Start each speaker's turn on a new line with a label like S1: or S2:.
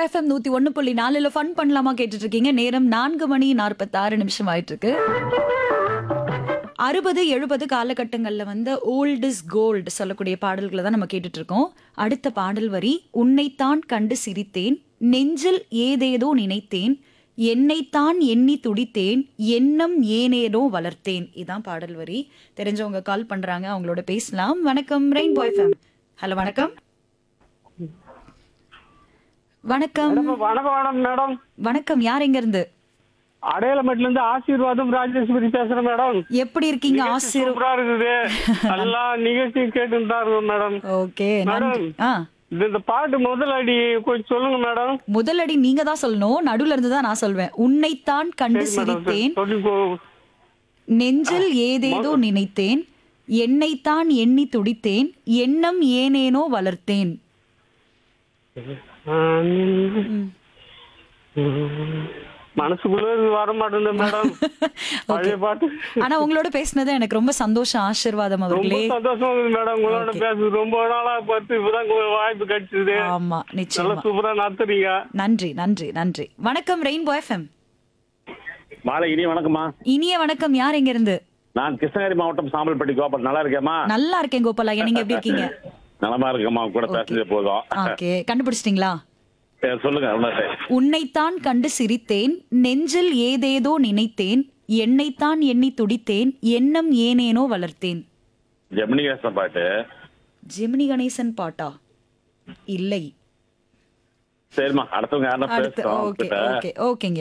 S1: FM நூத்தி ஒன்னு புள்ளி நாலுல ஃபன் பண்ணலாமா கேட்டுட்டு இருக்கீங்க நேரம் நான்கு மணி நாற்பத்தாறு நிமிஷம் ஆயிட்டு இருக்கு அறுபது எழுபது காலகட்டங்கள்ல வந்து ஓல்ட் இஸ் கோல்டு சொல்லக்கூடிய பாடல்களை தான் நம்ம கேட்டுட்டு இருக்கோம் அடுத்த பாடல் வரி உன்னைத்தான் கண்டு சிரித்தேன் நெஞ்சில் ஏதேதோ நினைத்தேன் என்னைத்தான் எண்ணி துடித்தேன் எண்ணம் ஏனேனோ வளர்த்தேன் இதான் பாடல் வரி தெரிஞ்சவங்க கால் பண்றாங்க அவங்களோட பேசலாம் வணக்கம் ரெயின் பாய் ஃபேம் ஹலோ வணக்கம் வணக்கம்
S2: வணக்கம் மேடம் மேடம்
S1: வணக்கம் யார் எங்க இருந்து
S2: அடையாளமேட்ல இருந்து ஆசீர்வாதம் ராஜேஸ்வரி பேசுறேன் மேடம்
S1: எப்படி இருக்கீங்க ஆசிர்
S2: சூப்பரா இருக்குது எல்லா நிகழ்ச்சியும் கேட்டு தான் இருக்கோம் மேடம்
S1: ஓகே நன்றி ஆ
S2: இது இந்த பாட்டு முதல் அடி கொஞ்சம் சொல்லுங்க மேடம்
S1: முதலடி நீங்க தான் சொல்லணும் நடுவுல இருந்து தான் நான் சொல்வேன் உன்னைத்தான் கண்டு
S2: சரி மேடம்
S1: சிரித்தேன்
S2: சொல்லி போ-
S1: நெஞ்சில் ஏதேதோ நினைத்தேன் என்னைத்தான் எண்ணி துடித்தேன் எண்ணம் ஏனேனோ வளர்த்தேன்
S2: ஆ, ம். மனசுக்குள்ள இது வர மாட்டேங்குது மேடம் பழைய பாட்டு
S1: ஆனா உங்களோட பேசினது எனக்கு ரொம்ப சந்தோஷம் ஆசீர்வாதம்
S2: ரொம்ப
S1: அவர்களே
S2: சந்தோஷமா இருக்குது மேடம் உங்களோட பேசுறது ரொம்ப நாளா பார்த்து இப்பதான் உங்களுக்கு வாய்ப்பு கிடைச்சது
S1: ஆமா
S2: நல்லா
S1: நிச்சயமா
S2: சூப்பரா நடத்துறீங்க
S1: நன்றி நன்றி நன்றி வணக்கம் ரெயின்போ எஃப்எம்
S3: மாலை இனி வணக்கம்மா
S1: இனிய வணக்கம் யார் எங்க இருந்து
S3: நான் கிருஷ்ணகிரி மாவட்டம் சாம்பல்பட்டி கோபால் நல்லா இருக்கேம்மா
S1: நல்லா இருக்கேன் கோபாலா நீங்க எப்படி இருக்கீங்க
S3: நலமா இருக்கம்மா உங்க கூட பேசுறது போதும்
S1: ஓகே கண்டுபிடிச்சிட்டீங்களா
S3: சரி, சொல்லுங்க உன்னத்தை.
S1: உன்னைத்தான் கண்டு சிரித்தேன் நெஞ்சில் ஏதேதோ நினைத்தேன் என்னைத்தான் எண்ணி துடித்தேன் எண்ணம் ஏனேனோ வளர்த்தேன்
S3: ஜெமினி கணேசன் பாட்டு
S1: ஜெமினி கணேசன் பாட்டா இல்லை
S3: சரிம்மா அடுத்தவங்க யாரும்
S1: அடுத்து
S3: பேசுறோம்
S1: ஓகே
S3: கிட்ட
S1: ஓகே ஓகேங்க